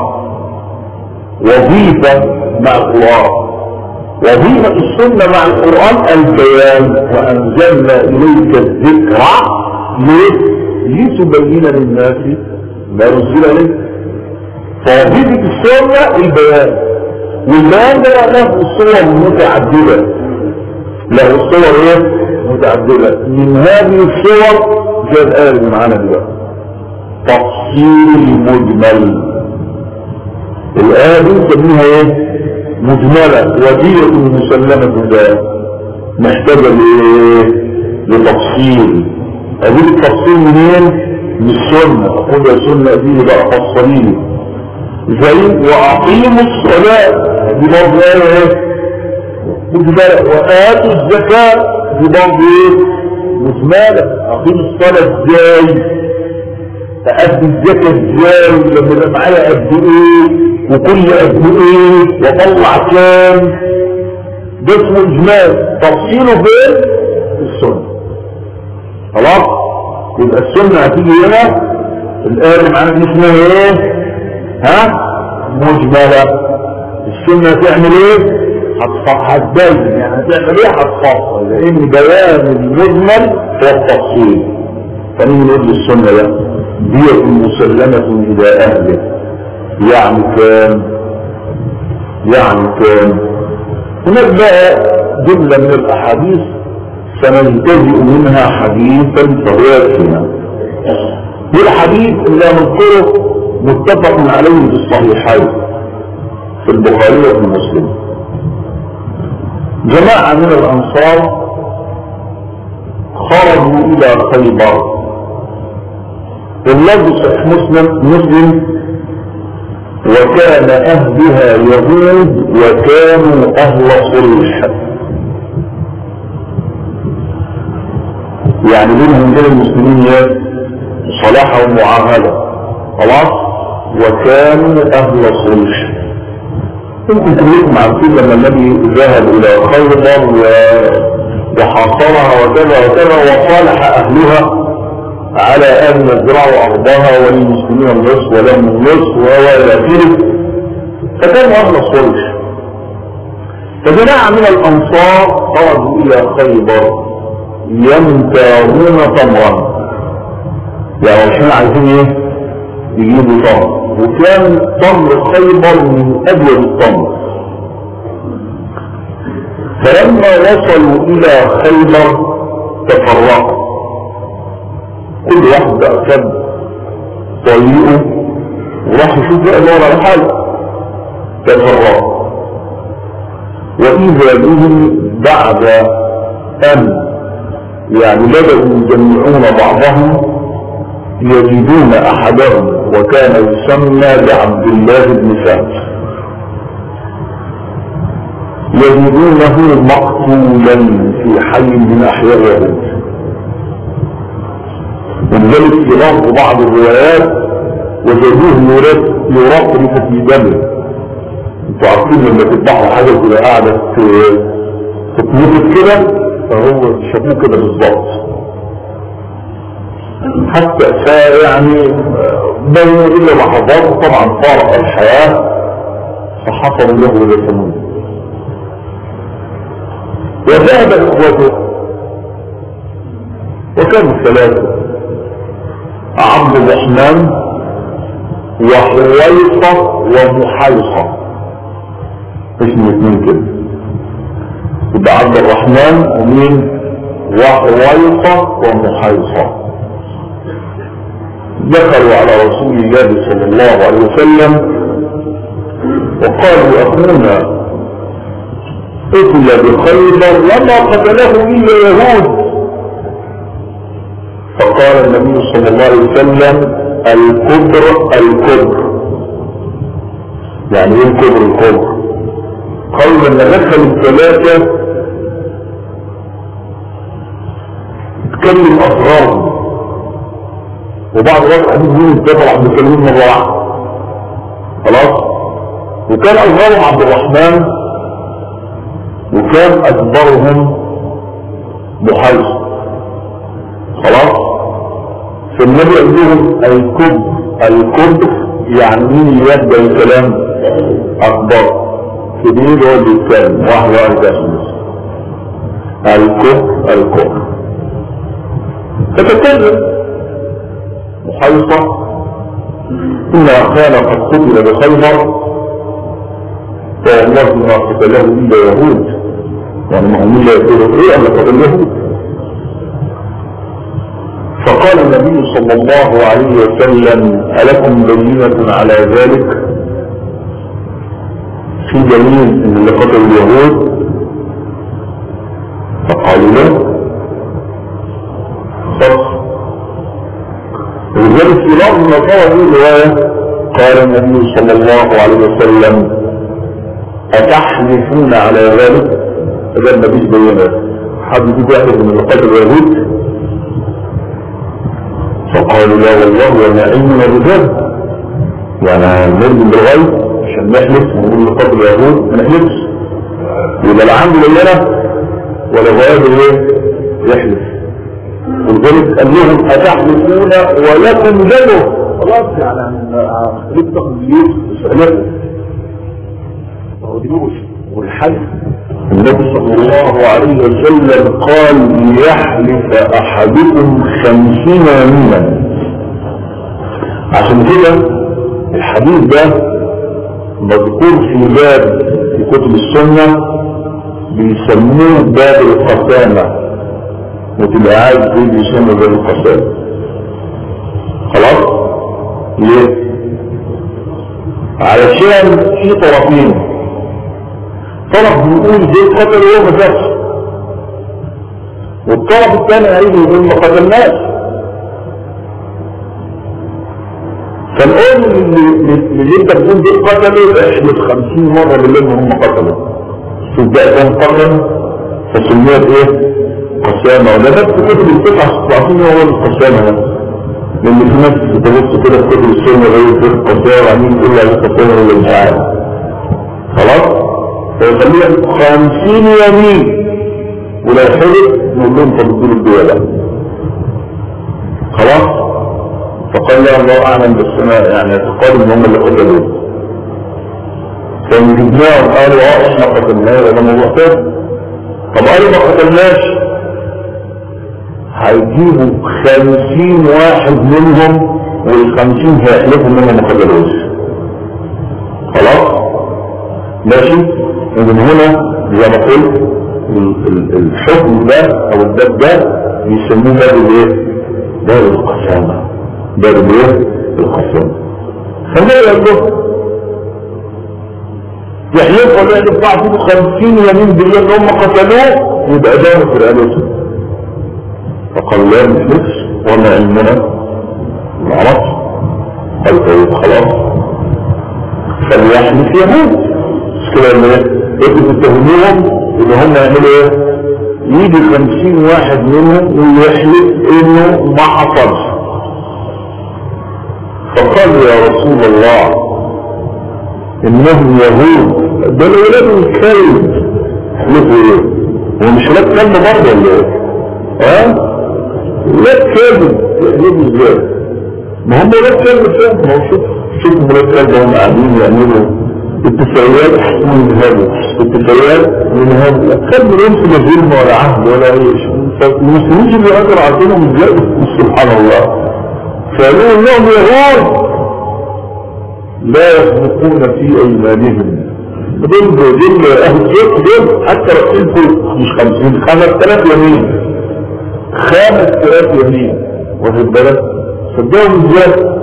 وظيفة مع القرآن وظيفة السنة مع القرآن البيان وأنزلنا إليك الذكر ليه؟ لتبين للناس ما نزل إليك فوظيفة السنة البيان والبيان ده له صور متعددة له صور ايه؟ متعددة من هذه الصور جاء الآية اللي معانا دلوقتي تفصيل مجمل الآية دي نسميها ايه؟ مجملة ودية مسلمة ده محتاجة لايه؟ لتفصيل أجيب التفصيل منين؟ من السنة أقول يا سنة دي بقى فصليني زي وأقيموا الصلاة دي برضه ايه؟ مجملة وآتوا الزكاة دي برضه ايه؟ مجملة أقيم الصلاة ازاي؟ أدي الزكاة ازاي لما يبقى معايا قد ايه وكل قد ايه واطلع كام ده اسمه اجمال تفصيله فين؟ في السنة خلاص يبقى السنة هتيجي هنا الآية اللي معانا دي اسمها ايه؟ ها؟ مجملة السنة هتعمل ايه؟ هتبين يعني هتعمل ايه هتفصل لان بيان المجمل هو التفصيل فنيجي نقول للسنة ده دية مسلمة إلى أهله يعني كام يعني كام هناك بقى جملة من الأحاديث سننتهي منها حديثا فهو يكفينا والحديث اللي نذكره متفق عليه في الصحيحين في البخاري وفي مسلم جماعة من الأنصار خرجوا إلى خيبر واللفظ صحيح مسلم مسلم وكان أهلها يهود وكانوا أهل صلح يعني بينهم بين المسلمين صلاح ومعاهدة خلاص وكانوا أهل صلح يمكن كلكم عارفين لما النبي ذهب إلى خيبر وحاصرها وكذا وكذا وصالح أهلها على أن يزرعوا أرضها وللمسلمين النصف ولهم النصف وإلى آخره فكانوا أهل الصلح فجماعة من الأنصار خرجوا إلى خيبر يمتارون تمرا يعني عشان عايزين ايه يجيبوا تمر وكان تمر خيبر من أجود التمر فلما وصلوا إلى خيبر تفرقوا كل واحد بقى خد طريقه وراح يشوف بقى دور على حاله تفرقوا وإذا بهم بعد أن يعني بدأوا يجمعون بعضهم يجدون أحدهم وكان يسمى بعبد الله بن سعد يجدونه مقتولا في حي من أحياء يهود ولذلك في لفظ بعض الروايات وجدوه يرقرف في دمه انتوا عارفين لما تذبحوا حاجه تبقى قاعده تتنفس كده فهو شافوه كده بالظبط حتى يعني بين إلا لحظات طبعا فارق الحياة فحصل له لسنون وذهب إخوته وكانوا ثلاثة عبد الرحمن وحويصة ومحيصة اسمه اثنين كده يبقى عبد الرحمن ومين وحويصة ومحيصة دخلوا على رسول الله صلى الله عليه وسلم وقالوا أخونا قتل بخيبر وما قتله إلا يهود فقال النبي صلى الله عليه وسلم الكبر الكبر يعني ايه الكبر الكبر قال لما دخل الثلاثة تكلم أسرارهم وبعض الوقت حديث مين الدفع عبد الكريم مرة واحدة خلاص وكان أصغرهم عبد الرحمن وكان أكبرهم بحيث خلاص فالنبي قال لهم الكب الكب يعني مين يبدأ الكلام أكبر كبير هو اللي يتكلم واحد واحد الكب الكب فتكلم محيصة إن أخانا قد قتل بخيبر فوالله ما قتله إلا يهود يعني ما هم إلا يقولوا إيه أن قتل يهود فقال النبي صلى الله عليه وسلم ألكم بينة على ذلك في دليل ان اللي قتل اليهود فقالوا له صف ولذلك في بعض المصادر في رواية قال النبي صلى الله عليه وسلم أتحلفون على ذلك هذا النبي بينا حد يجيب واحد من قتل اليهود فقالوا لا والله وما علمنا بذلك يعني نرجم بالغيب عشان نحلف ونقول لقتل اليهود ما نحلفش يبقى لا عنده لنا ولا غياب ايه يحلف ولذلك قال لهم اتحلفون ولكم دمه خلاص يعني خليك تاخد اليوم مش علاقه ما ديوش والحلف النبي صلى الله عليه وسلم قال ليحلف احدكم خمسين يمينا عشان كده الحديث ده مذكور في باب في كتب السنة بيسموه باب القسامة وتبقى عايز ايه بيسموه باب القسامة خلاص ليه علشان في طرفين طرف بيقول دي قتل وهو ما شافش والطرف الثاني هيجي يقول ما قتلناش فالقول اللي انت بتقول دي قتلوا احدث خمسين مرة بالليل هم قتلوا شوف بقى كان قتل فسميت ايه قسامة ولا بس كتب التسعة ستعطين هو القسامة لان في ناس بتبص كده في كتب السنة غير في القسامة عمين تقول عليه قسامة ولا مش عارف خلاص فيخليها خمسين يمين ولا يحرق نقول لهم طب ادوا الدولة خلاص فقال لا الله اعلم بالسماء يعني اعتقاد ان هم اللي قتلوه فنجبناهم قالوا اه احنا قتلناه ولا موضوع تاني طب قالوا ما قتلناش هيجيبوا خمسين واحد منهم والخمسين هيحلفوا منهم ما قتلوش خلاص ماشي ومن هنا زي ما قلت الحكم ده او الباب ده بيسموه باب الايه؟ باب القسامه باب الايه؟ القسامه فالنبي قال له يحلف ولا يحلف بعضهم خمسين يمين بالله ان هم قتلوه يبقى ده في رقبته فقال لا نحلفش وما علمنا ما عرفش قال طيب خلاص فليحلف يهود مش كده ان ايه؟ انتوا تتهموهم ان هم يعملوا ايه؟ يجي خمسين واحد منهم ويحلف انه ما حصلش فقال يا رسول الله انهم يهود ده الولاد الكلب حلفوا ايه هو مش ولاد كلب برضه ولا ايه ها ولاد كلب يحلفوا ازاي ما هم ولاد كلب فاهم ما هو شوف شوف ولاد كلب هم قاعدين يعملوا اتفاقيات من هذا اتفاقيات من هذا كان بيمسك ظلم ولا عهد ولا اي شيء فالمسلمين اللي قدر عارفينهم ازاي سبحان الله فقالوا انهم يهود لا يسبقون في ايمانهم دول دول اهل الشيخ دول حتى رسولكم مش خمسين خمس تلاف يمين خمس تلاف يمين واخد بالك صدقهم ازاي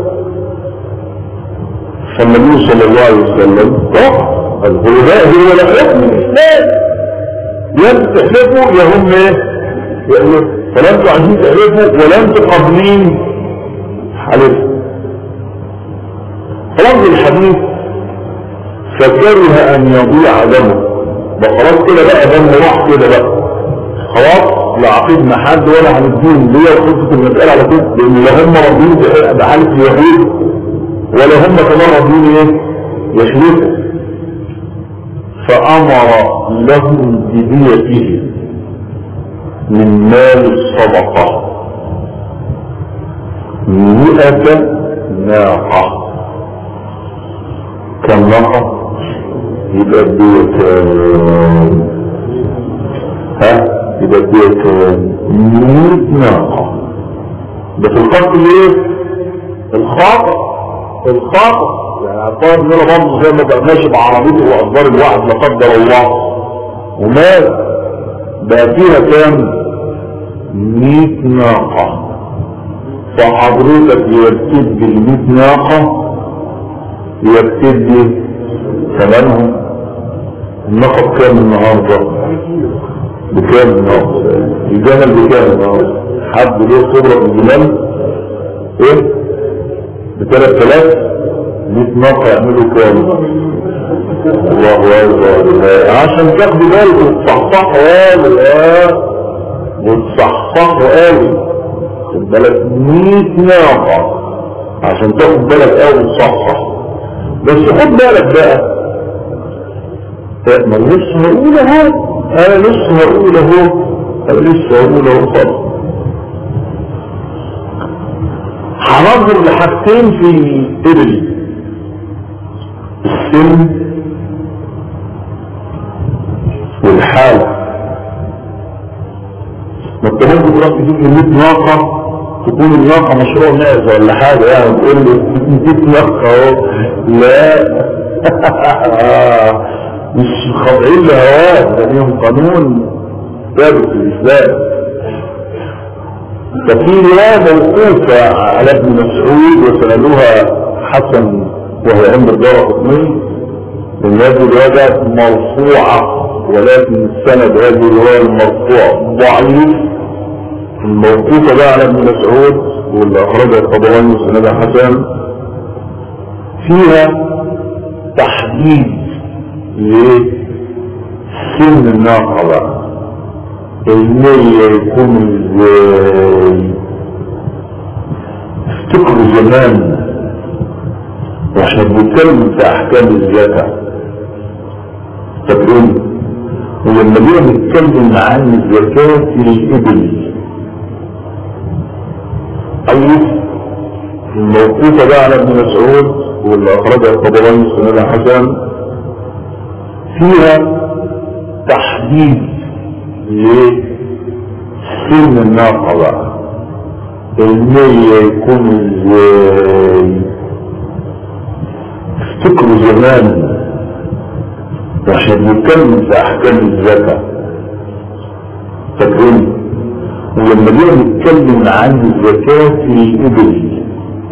فالنبي صلى الله عليه وسلم الهداء هو الحكم الاسلام لم تحلفوا يا هم ايه فلم تعجين تحلفوا ولم تقبلين حلفوا فلفظ الحديث فكره ان يضيع دمه خلاص كده بقى دمه راح كده بقى خلاص لا عقيدنا حد ولا هندين ليه وقصة المسألة على كده لان لا هم راضيين بحالة اليهود ولا هم كمان راضيين ايه يحلفوا فامر لهم بديته من مال الصدقة مئة ناقة كم ناقة يبقى الدية ها يبقى الدية مئة ناقة ده في الخط ايه الخاطئ الخاطئ يعني اعتبر ان انا برضه زي ما بقى ماشي بعربيته واخبار الواحد لا قدر الله ومال بقى فيها كام 100 ناقة فحضرتك يرتد بال 100 ناقة يرتد ثمنهم الناقة بكام النهاردة بكام النهاردة الجمل بكام النهاردة حد له خبرة بالجمال ايه بثلاث ثلاث 100 ناقة يعملوا كام الله اكبر عشان تاخدوا بالكم وتصحصحوا قوي اه وتصحصحوا قوي خد بالك 100 ناقة عشان تاخد بالك قوي وتصحصح بس خد بالك بقى ما لسه هقول اهو انا لسه هقول اهو انا لسه هقول اهو خالص هنظر لحاجتين في الابل السن والحال ما انت ممكن تروح تجيب لي 100 ناقه تكون الناقه مشروع معزه ولا حاجه يعني تقول لي 100 ناقه اهو لا مش خاضعين لهواه ده ليهم قانون ثابت في الاسلام ففي رواية موقوفة على ابن مسعود وسألوها حسن وهي عند الدار قطني ان هذه الرواية مرفوعة ولكن سند هذه الرواية المرفوع ضعيف الموقوفة بقى على ابن مسعود واللي أخرجها الطبراني وسندها حسن فيها تحديد لسن الناقة بقى المية يكون ازاي افتكروا زمان واحنا بنتكلم في احكام الزكاة فاكرين ولما جينا نتكلم عن زكاة الابل ايوه الموقوفة بقى على ابن مسعود واللي اخرجها الطبراني سنة حسن فيها تحديد لسن الناقة بقى المية يكون ازاي افتكروا زمان واحنا بنتكلم في احكام الزكاة فاكرين ولما جينا نتكلم عن زكاة الابل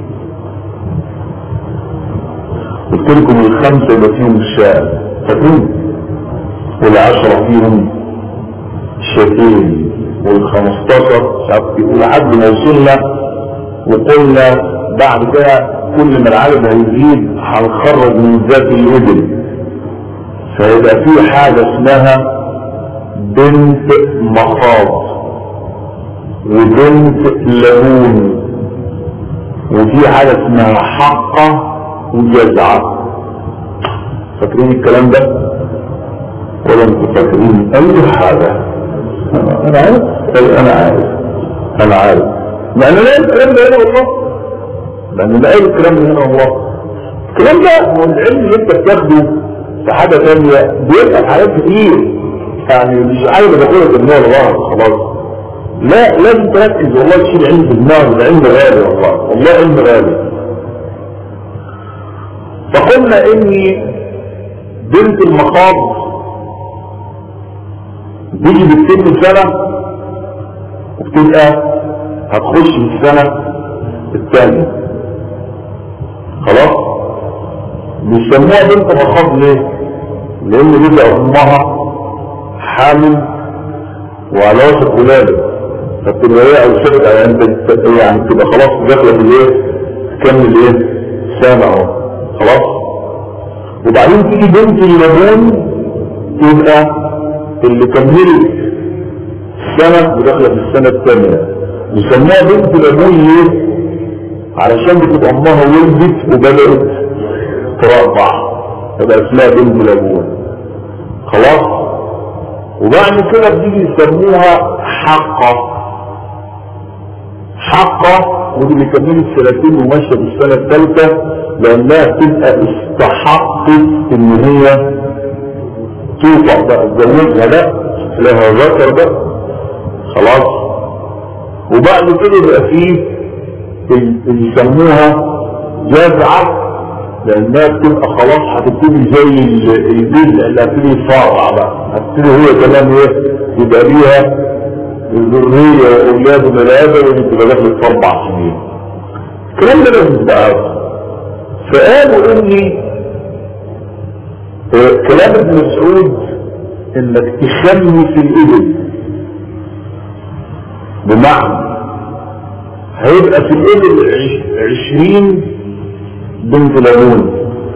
قلت لكم الخمسة يبقى فيهم الشاة فاكرين والعشرة فيهم شاتين والخمستاشر لحد ما وصلنا وقلنا بعد كده كل ما العدد هيزيد هنخرج من ذات الابل فيبقى في حاجة اسمها بنت مخاض وبنت لبون وفي حاجة اسمها حقة وجزعة فاكرين الكلام ده ولا انتوا فاكرين اي حاجة انا عارف انا عارف انا عارف لان لا الكلام ده هنا والله لان لا الكلام ده هنا والله الكلام ده هو العلم اللي انت بتاخده في حاجة ثانية بيبقى في حاجات كتير يعني مش عايز اقول لك ان هو الغلط خلاص لا لازم تركز والله تشيل علم في دماغك العلم غالي والله والله علم غالي فقلنا اني بنت المخاض بيجي بتتم سنة وبتبقى هتخش في السنة الثانية خلاص بيسموها بنت مخاض ليه لان بيبقى امها حامل وعلى وشك ولاده فبتبقى هي او شبك على انت يعني تبقى خلاص داخله في الايه تكمل ايه سنه اهو خلاص وبعدين تيجي بنت اللبون تبقى اللي كملت سنة وداخلة في السنة الثامنة يسموها بنت لبون ليه؟ علشان بتبقى امها ولدت وبدأت ترضع تبقى اسمها بنت لبون خلاص وبعد كده بتيجي يسموها حقة حقة ودي اللي كملت سنتين وماشية بالسنة الثالثة لأنها تبقى استحقت إن هي توقع بقى اتجوزها لا لها ذكر بقى خلاص وبعد كده يبقى فيه اللي يسموها جزعة لأنها بتبقى خلاص هتبتدي زي الجزء اللي هتبتدي يفرع بقى هتبتدي هي كمان ايه يبقى ليها الذرية وأولاد من الآدم اللي تبقى داخل في أربع سنين الكلام ده لازم تبقى فقالوا إني كلام ابن مسعود إنك تخمي في الإبل بمعنى هيبقى في الإبل عشرين بنت لبون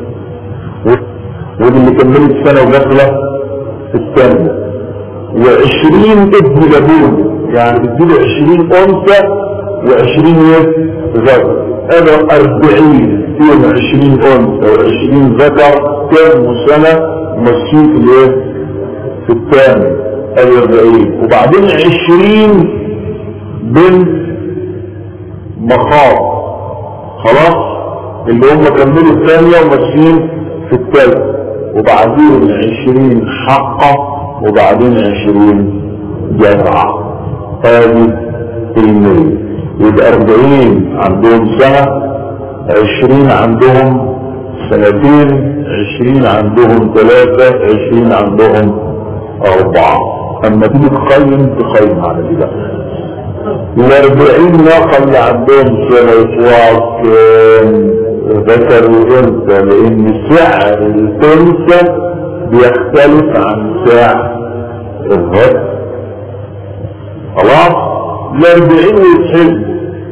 ودي اللي كملت سنة وداخلة في الثانية وعشرين ابن لبون يعني بتجيب عشرين انثى وعشرين ذكر هذا اربعين فيهم عشرين انثى وعشرين ذكر كم سنة ماشيين في الايه في الثاني الاربعين وبعدين عشرين بنت مخاض خلاص اللي هم كملوا الثانية وماشيين في الثالث وبعدين عشرين حقه وبعدين عشرين جرعة هذه المية يبقى أربعين عندهم سنة عشرين عندهم سنتين عشرين عندهم ثلاثة عشرين عندهم أربعة أما تيجي تقيم تقيم على دي بقى الأربعين ناقة اللي عندهم سنة إطلاق ذكر وأنثى لأن سعر الأنثى بيختلف عن سعر الرد خلاص الاربعين ويتحل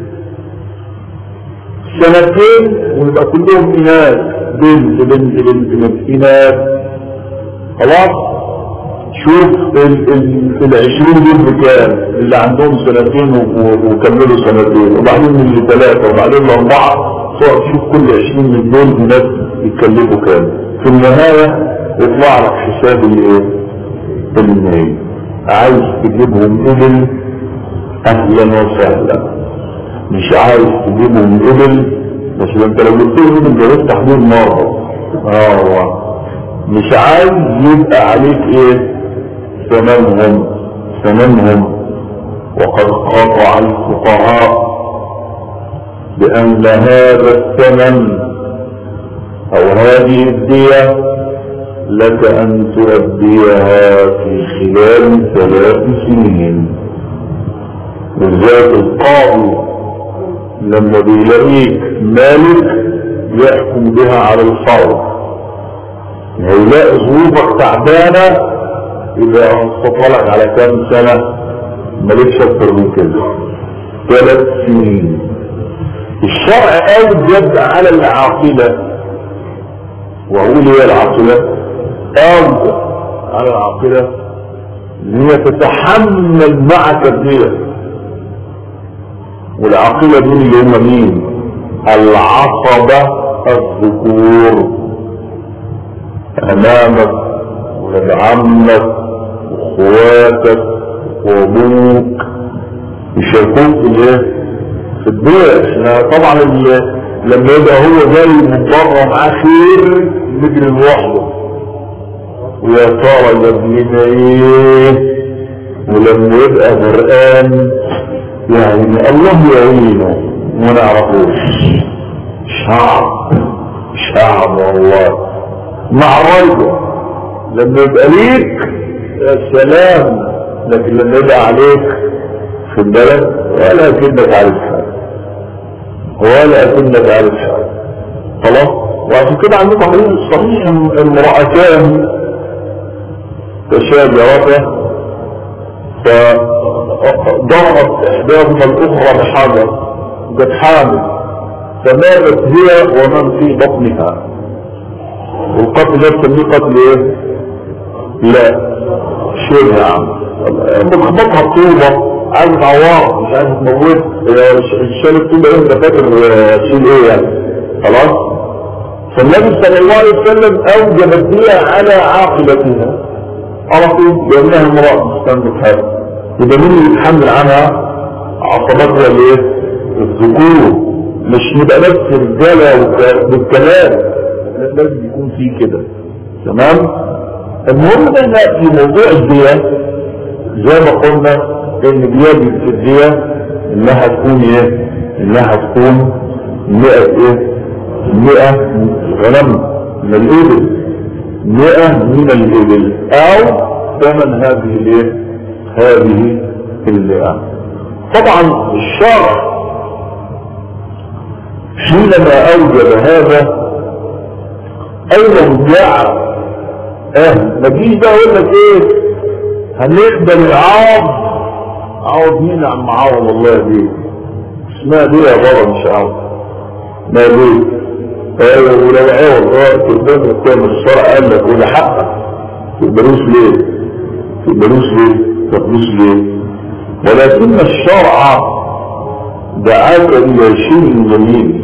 سنتين ويبقى كلهم اناث بنت بنت بنت بنت اناث خلاص شوف ال ال العشرين دول بكام اللي عندهم سنتين وكملوا سنتين وبعدين اللي ثلاثة وبعدين الأربعة تقعد تشوف كل عشرين من دول ناس يتكلفوا كام في النهاية يطلع لك حساب الايه النهاية عايز تجيبهم ابل اهلا وسهلا مش عايز تجيبهم ابل بس انت لو جبت لهم ابل جابت تحضير مرة اه مش عايز يبقى عليك ايه ثمنهم ثمنهم وقد قطع الفقهاء بأن هذا الثمن أو هذه الدية لك أن تؤديها في خلال ثلاث سنين بالذات القاضي لما بيلاقيك مالك يحكم بها على الفور هيلاقي ظروفك تعبانة إذا استطلق على كام سنة مالكش أكتر من كده ثلاث سنين الشرع قال جد على العاقلة وأقول هي العاقلة أو على العاقلة ان هي تتحمل معك الدية والعاقلة دول اللي هم مين العصبة الذكور امامك ولد عمك واخواتك وابوك يشاركوك في الايه في البيع احنا طبعا لما يبقى هو جاي من بره معاه خير نجري لوحده ويا ترى يا ابننا ايه ولما يبقى غرقان يعني الله يعينه وما نعرفوش شعب شعب والله مع رجل لما يبقى ليك يا سلام لكن لما يبقى عليك في البلد ولا كنك عارف حاجه ولا كنك عارف حاجه خلاص وعشان كده عندكم حديث صحيح امرأتان تشاجرتا فضربت احداهما الاخرى بحجر جت حامل فماتت هي ومن في بطنها والقتل ده تسميه قتل ايه لا شبه يا عم بتخبطها بطوبه عايز تعوار مش عايز تموت الشال الطوبه انت فاكر شيل ايه يعني خلاص فالنبي صلى الله عليه وسلم اوجب الدية على عاقبتها على طول لانها امرأة مستنبت هذا يبقى مين اللي يتحمل عنها عصباتها الايه الذكور مش نبقى بس رجاله بالكلام لازم يكون في كده تمام المهم ان في موضوع الدية زي ما قلنا ان بيجب في الدية انها تكون ايه انها تكون مئة ايه مئة غنم من الابل مئة من الابل او ثمن هذه الايه هذه المئة طبعا الشرع حينما اوجب هذا ايضا جاء اه ما تجيش بقى اقول لك ايه هنقبل العوض عوض مين يا عم عوض والله دي اسمها دي يا بابا مش عوض ما دي ايوه ولو عوض اه قدام قدام الشرع قال لك وده حقك تقبلوش ليه تقبلوش ليه تقبلوش ليه ولكن الشرع دعاك الى شيء جميل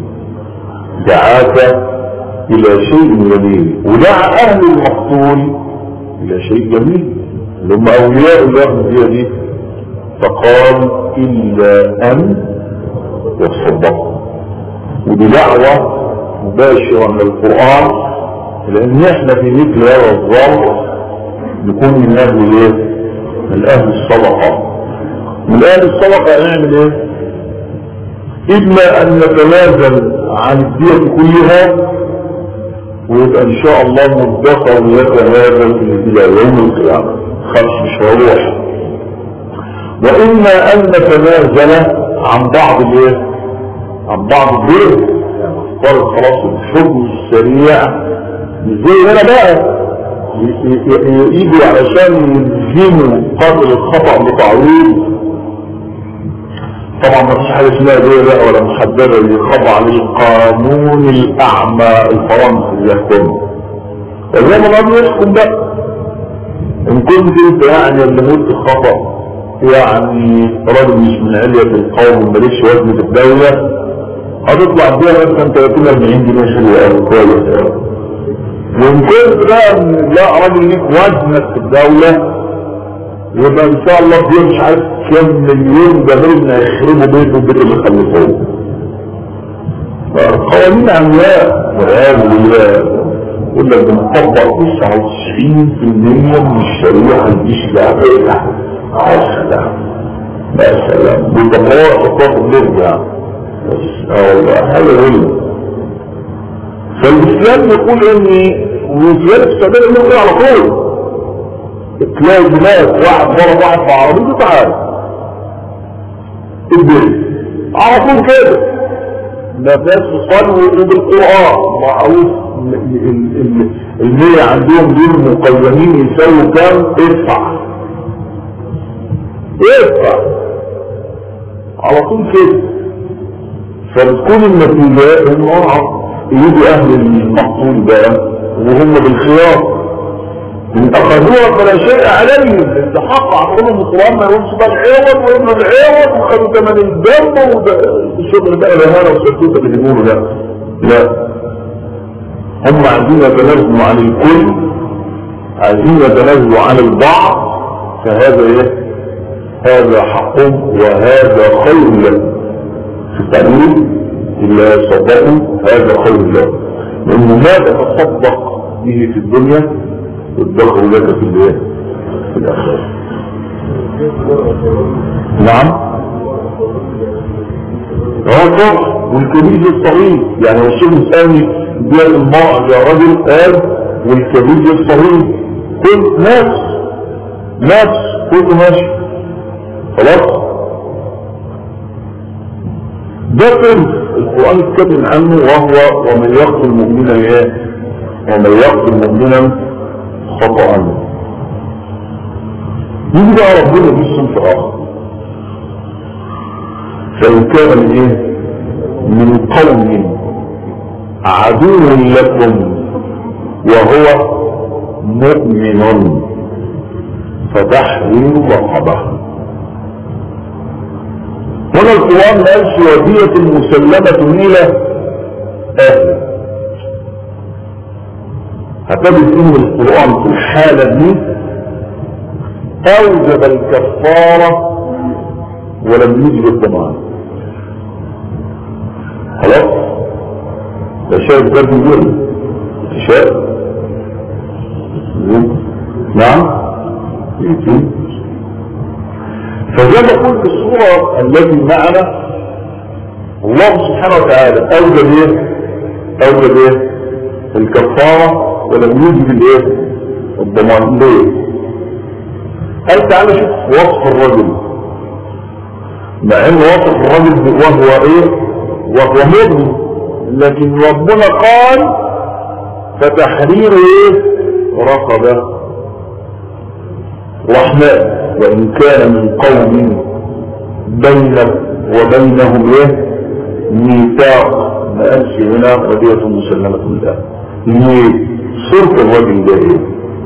دعاك الى شيء جميل ودعا اهل المقتول الى شيء جميل اللي هم اولياء الله هي دي فقال الا ان يصدقوا ودي دعوة مباشرة من القرآن لان احنا في مثل هذا الظرف نكون من اهل ايه من اهل الصدقة من اهل الصدقة نعمل ايه اما ان نتنازل عن الدية كلها ويبقى ان شاء الله مدخر لك هذا الى يوم القيامة خمس مش هروح واما ان نتنازل عن بعض الايه عن بعض الدين قال خلاص الحكم السريع زي هنا بقى يجوا علشان يلزموا قدر الخطأ بتعويض طبعا ما فيش حاجه اسمها دي بقى ولا محدده اللي خضع للقانون الاعمى الفرنسي اللي يحكم زي ما الراجل يحكم بقى ان كنت انت يعني اللي مت خطا يعني راجل مش من علية القوم مالكش وزن في الدولة هتطلع بيها مثلا 30 40 جنيه حلوة قوي كويس قوي وان كنت بقى لا راجل ليك وزنك في الدولة يبقى ان شاء الله بيه مش عارف كم مليون جميل هيخربوا بيته وبيت اللي خلفوه قوانين عمياء والعياذ بالله يقول لك بنطبق 99% من الشريعه الاسلاميه يا سلام يا سلام بيطبقوها خطوات بنرجع اه والله هذا علم فالاسلام يقول ان وزياده السبيل اللي على طول تلاقي دماغ واحد ضرب واحد في عربيته تعالى الدنيا على طول كده ما فيهاش فصل وبالقرآن معروف المية عندهم دول مقيمين يساووا كام ادفع ادفع على طول كده فبتكون النتيجة ان يجوا اهل المقتول بقى وهم بالخيار إن أخذوها فلا شيء عليهم انت حق عقلهم القرآن ما يقولش بقى العوض وابن العوض وخدوا ثمن الدم والشغل بقى الهانة والسكوتة اللي بيقولوا ده لا هم عايزين يتنازلوا عن الكل عايزين يتنازلوا عن البعض فهذا ايه هذا حقهم وهذا خير لهم في التأمين إلا يصدقوا هذا خير لهم لأنه ما تتصدق به في الدنيا يدخر لك في الايه في الآخرة نعم رجع والكبير الصغير يعني الشيخ الثاني بيد المرأة يا رجل قال والكبير الصغير كل ناس ناس كل ماشي خلاص ده فيلم القرآن اتكلم عنه وهو ومن يقتل مؤمنا ايه ومن يقتل مؤمنا خطأ يجي بقى ربنا في صنف آخر فإن كان من ايه من قوم عدو لكم وهو مؤمن فتحرير رقبه هنا القرآن ما قالش ودية مسلمة إلى أهل هتجد إن القرآن في الحالة دي أوجب الكفارة ولم يجب الضمان خلاص ده شايف ده بيقول شايف نعم يمكن فزي ما قلت الصورة التي معنا الله سبحانه وتعالى أوجد إيه؟ أوجد إيه؟ الكفارة ولم يوجد الإيه؟ الضمان ليه؟ قال تعالى شوف وصف الرجل مع ان وصف الرجل وهو ايه وهو مؤمن لكن ربنا قال فتحرير ايه رقبة رحمن وإن كان من قوم بينك وبينهم ايه ميثاق ما قالش هنا ودية مسلمة الله ليه صورة الرجل ده ايه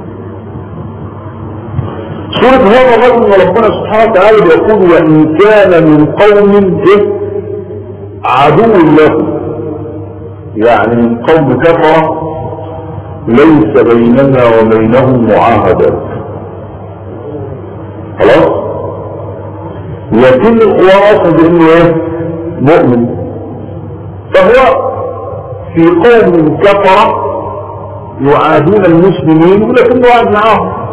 صورة هذا الرجل ربنا سبحانه وتعالى يقول وإن كان من قوم ايه عدو له يعني من قوم كفر ليس بيننا وبينهم معاهدات خلاص لكن القرآن أصل بأنه ايه مؤمن فهو في قوم كفر يعادون المسلمين ولكنه قاعد معاهم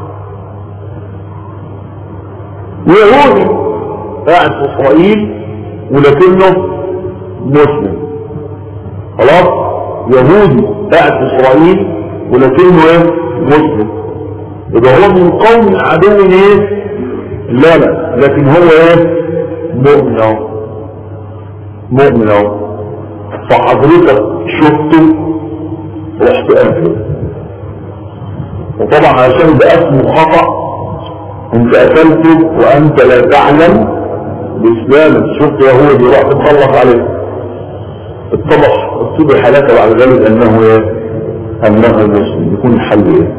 يهودي قاعد في اسرائيل ولكنه مسلم خلاص يهودي قاعد في اسرائيل ولكنه ايه مسلم يبقى هو من قوم عدو ايه لا لا لكن هو ايه مؤمن اهو مؤمن اهو فحضرتك شفته رحت قتله وطبعا عشان ده اسمه خطأ انت قتلته وانت لا تعلم باسلامك شفت يهودي راح تخلص عليه اتضح اتضح لك بعد ذلك انه ايه انه مسلم يكون الحل ايه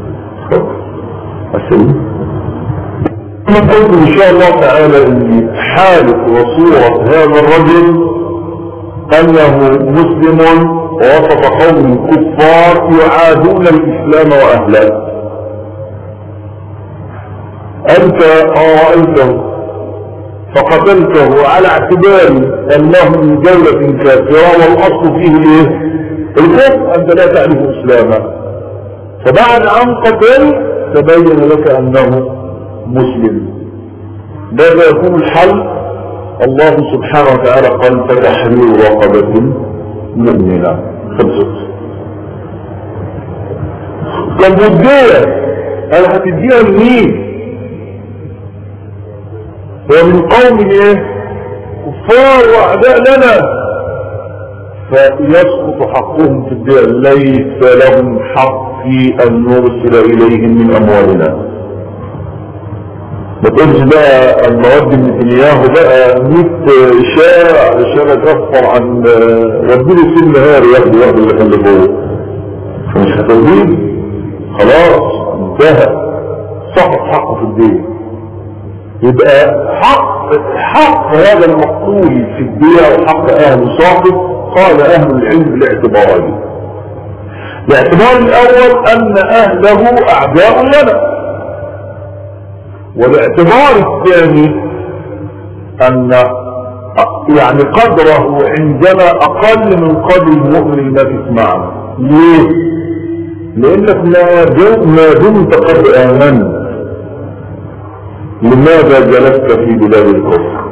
السلام أنا قلت إن شاء الله تعالى أن حالة وصورة هذا الرجل أنه مسلم ووسط قوم كفار يعادون الإسلام وأهله أنت رأيته فقتلته على اعتبار أنه من دولة كافرة والأصل فيه الايه؟ الكفر أنت لا تعرف إسلاما فبعد أن قتل تبين لك أنه مسلم ماذا يكون الحل الله سبحانه وتعالى قال فتحرير رقبة مؤمنة خلصت طب والدية انا هتديها لمين ومن قوم ايه كفار واعداء لنا فيسقط حقهم في الدية ليس لهم حق في ان نرسل اليهم من اموالنا ما تقولش بقى المواد نتنياهو بقى 100 شارع علشان اكفر عن ودي له سن نهار ياخدوا ياخدوا اللي كان جوه فمش هتوجيه خلاص انتهى سقط حقه في الدين يبقى حق حق هذا المقتول في الدين وحق اهل صاحب قال اهل العلم بالاعتبارين الاعتبار الاول ان اهله اعداء لنا والاعتبار الثاني ان يعني قدره عندنا اقل من قدر المؤمن الذي تسمعه ليه لانك ما دمت ما دمت قد امنت لماذا جلست في بلاد الكفر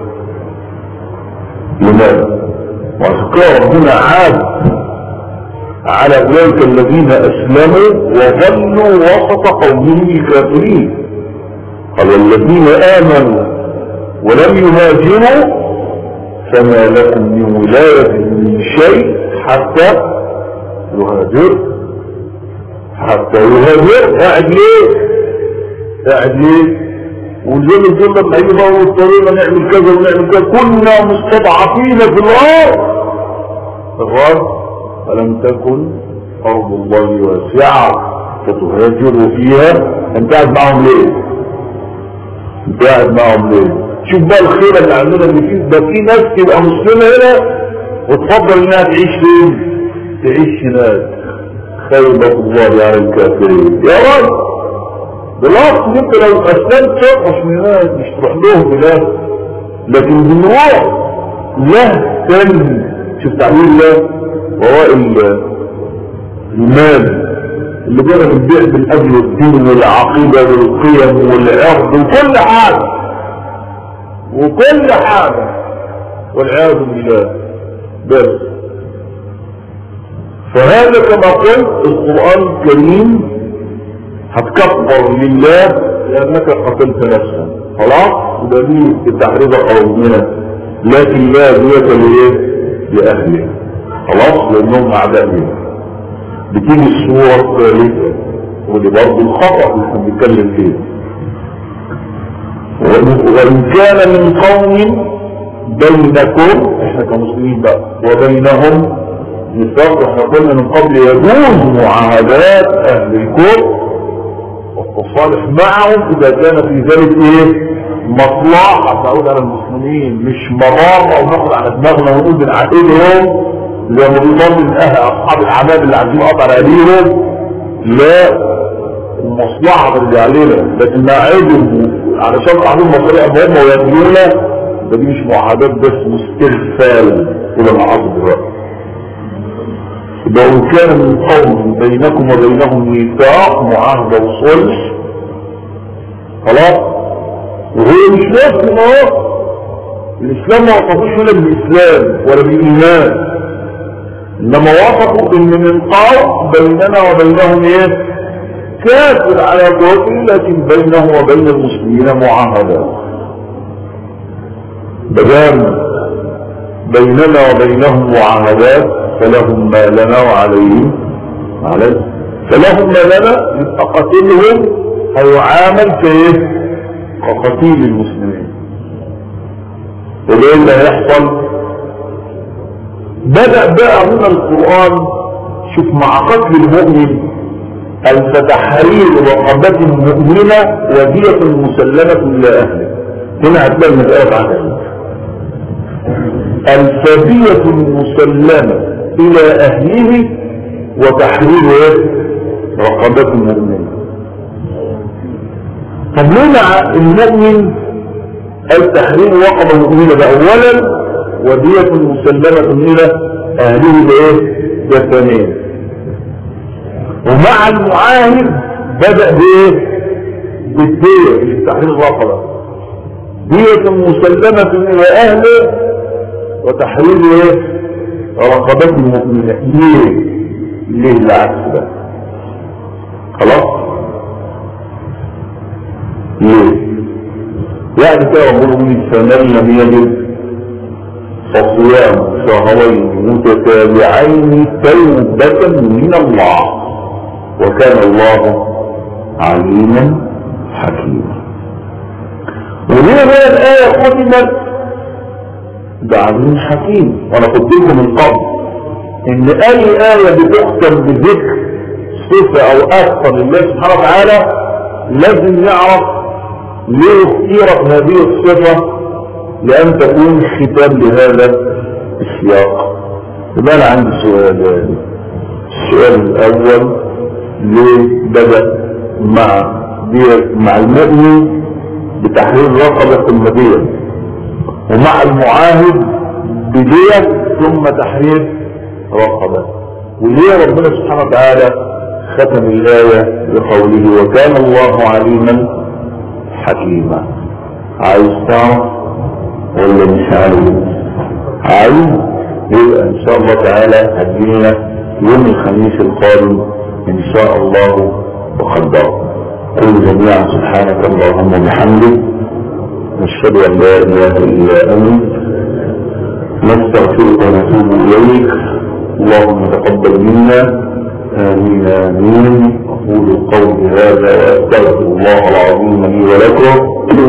لماذا وذكر ربنا عاد على اولئك الذين اسلموا وظلوا وسط قومهم الكافرين قال والذين امنوا ولم يهاجروا فما لكم من ولاية من شيء حتى يهاجر حتى يهاجر قاعد ليه قاعد ليه والجن الجن لما يجي بقى الطريقة نعمل كذا ونعمل كذا كنا مستضعفين في الارض الرد ألم تكن أرض الله واسعة فتهاجروا فيها أنت قاعد معهم ليه؟ أنت قاعد معهم ليه؟ شوف بقى الخيرة اللي عندنا اللي فيه ده في ناس تبقى مسلمة هنا وتفضل انها تعيش فين؟ تعيش هناك خيبة الله على الكافرين يا رب بالعكس انت لو اسلمت ترقص من هناك مش تروح لهم بلاد لكن بنروح له تاني شوف تعليم الله وراء المال اللي بينا بنبيع بالاجل والدين والعقيده والقيم والعرض وكل حاجه وكل حاجه والعياذ بالله بس فهذا كما قلت القران الكريم هتكبر لله لانك قتلت نفسا خلاص وده دي التحريض قومنا لكن لا دية لايه لاهله خلاص لانهم اعداء لنا بتيجي الصورة الثالثة ودي برضه الخطأ اللي احنا بنتكلم فيه وإن كان من قوم بينكم احنا كمسلمين بقى وبينهم نفاق احنا قلنا من قبل يجوز معاهدات اهل الكفر والتصالح معهم اذا كان في ذلك ايه مصلحة تعود على المسلمين مش مرارة وناخد على دماغنا ونقول بنعقدهم زي ما بيضل اهل اصحاب العمال اللي عايزين قطع عليهم لا المصلحة اللي علينا لكن نعيدهم علشان تعمل مصالح مهمة ويبنونا ده دي مش معاهدات بس مستغفال الى العصر دلوقتي يبقى وإن كان من قوم بينكم وبينهم ميثاق معاهدة وصلح خلاص وهو مش مسلم اهو الاسلام ما وصفوش ولا بالاسلام ولا بالايمان انما وصفوا ان من قوم بيننا وبينهم ايه كافر على كفر لكن بينه وبين المسلمين معاهدات بدام بيننا وبينهم معاهدات فلهم ما لنا وعليهم عليه فلهم ما لنا يبقى قتلهم هيعامل كايه كقتيل المسلمين وايه اللي هيحصل بدأ بقى هنا القرآن شوف مع قتل المؤمن الفتحرير رقبة مؤمنة ودية مسلمة إلى أهله هنا هتلاقي المسألة بعد الفدية المسلمة إلى أهله وتحرير رقبة مؤمنة طب منع المؤمن التحرير رقبة مؤمنة ده أولا ودية مسلمة إلى أهله بإيه؟ ده ثانيا ومع المعاهد بدأ بإيه؟ بالدية اللي تحرير الرقبة دية مسلمة إلى أهله وتحرير إيه؟ رقبة المؤمنة ليه؟ ليه العكس ده؟ خلاص؟ ليه؟ يعني كده ربنا يقول فمن لم يجد فصيام شهرين متتابعين توبة من الله وكان الله عليما حكيما وليه بقى الآية ختمت بعليم حكيم وانا قلت لكم من قبل ان اي آية بتختم بذكر صفة او اكثر لله سبحانه وتعالى لازم يعرف ليه اختيرت هذه الصفة لان تكون ختام لهذا السياق يبقى انا عندي سؤال السؤال الاول ليه بدأ مع مع المؤمن بتحرير رقبة المدينة ومع المعاهد بدية ثم تحرير رقبة وليه ربنا سبحانه وتعالى ختم الآية بقوله وكان الله عليما حكيما عايز تعرف ولا مش عايز عايز يبقى ان شاء الله تعالى هدينا يوم الخميس القادم ان شاء الله وقدره قل جميعا سبحانك اللهم وبحمدك نشهد ان لا اله الا انت نستغفرك ونتوب اليك اللهم تقبل منا امين امين اقول قولي هذا واستغفر الله العظيم لي ولكم